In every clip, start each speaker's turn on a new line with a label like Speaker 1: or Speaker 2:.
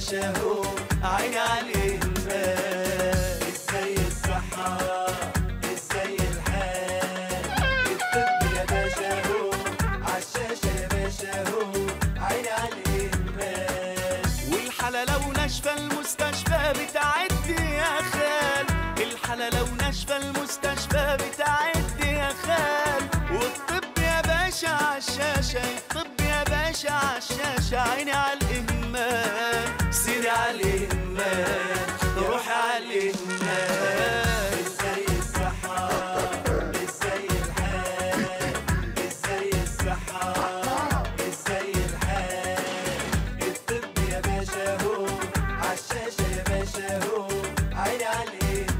Speaker 1: باشا هو عيني عليه ازاي الصحة ازاي الحال الطب يا باشا هو عالشاشة يا باشا هو عيني عليه والحالة لو ناشفة المستشفى بتعدي يا خال الحالة لو ناشفة المستشفى بتعدي يا خال والطب يا باشا عالشاشة الطب يا باشا عالشاشة عيني عالإهمال سيري عالإهمال روحي عالإهمال ازاي الصحة ازاي الحال ازاي الصحة ازاي الحال الطب يا باشا هو عالشاشة يا باشا هو عيني عالإهمال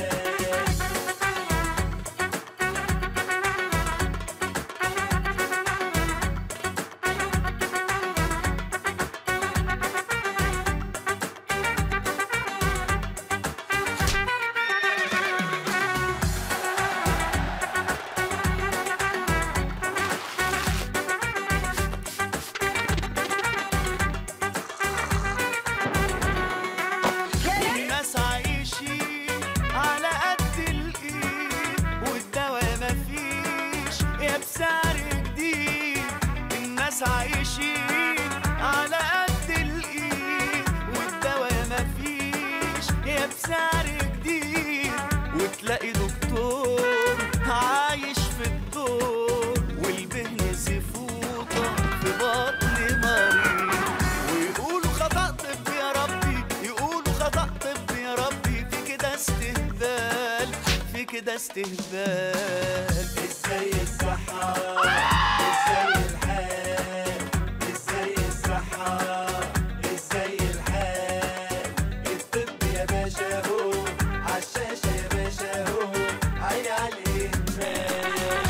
Speaker 1: الناس عايشين على قد الايد والدواء مفيش يا بسعر جديد الناس عايشين على قد الايد والدواء مفيش يا بسعر جديد وتلاقي دكتور عايش في الدور والبهن زفوطة في بطن مريض ويقولوا خطأ طب يا ربي يقولوا خطأ طب يا ربي في كده استهبال في كده استهبال ازاي الصحة ازاي الحال ازاي الصحة ازاي الحال الطب يا باشا هو عالشاشة يا باشا هو عيني عالإهمال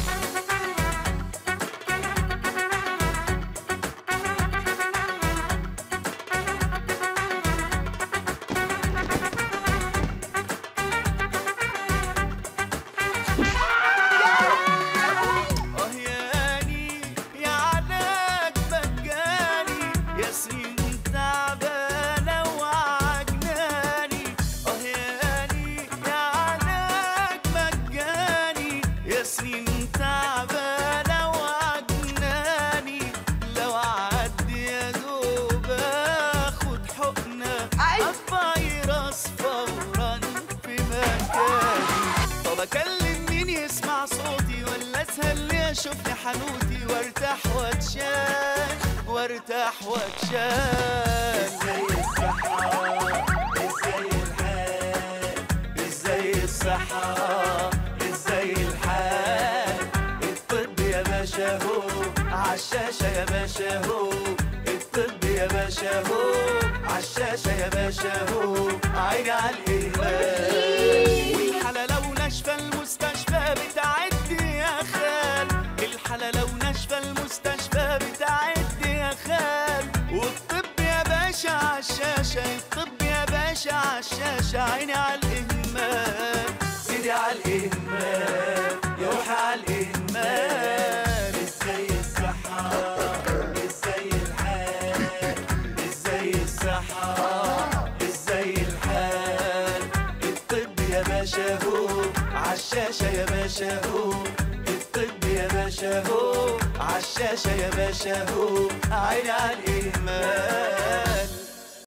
Speaker 1: اه ياني يا علاج مجاني يا سنين تعبانة وعجناني اه ياني يا علاج مجاني يا سنين تعبانة وعجناني لو عدي يا دوب اخد حقنة عالفيروس فورا في مكاني طب اكلم مين يسمع صوتي ولا اسهل لي اشوف لي حنوتي وارتاح واتشال وارتاح واتشال ازاي الصحة ازاي الحال ازاي الصحة ازاي الحال الطب يا باشا هو عالشاشة يا باشا هو الطب يا باشا هو عالشاشة يا باشا هو عيني عالإهمال والحالة لو ناشفة المستشفى بتعدي يا خال الحالة لو ناشفة المستشفى بتعدي يا خال والطب يا باشا عالشاشة الطب يا باشا عالشاشة عيني عالإهمال سيدي عالإهمال يا روحي عالإهمال ازاي الصحة ازاي الحال ازاي الصحة ازاي الحال الطب يا باشا هو عالشاشة يا باشا هو الطب يا باشا هو عالشاشة يا باشا هو عيني عالإهمال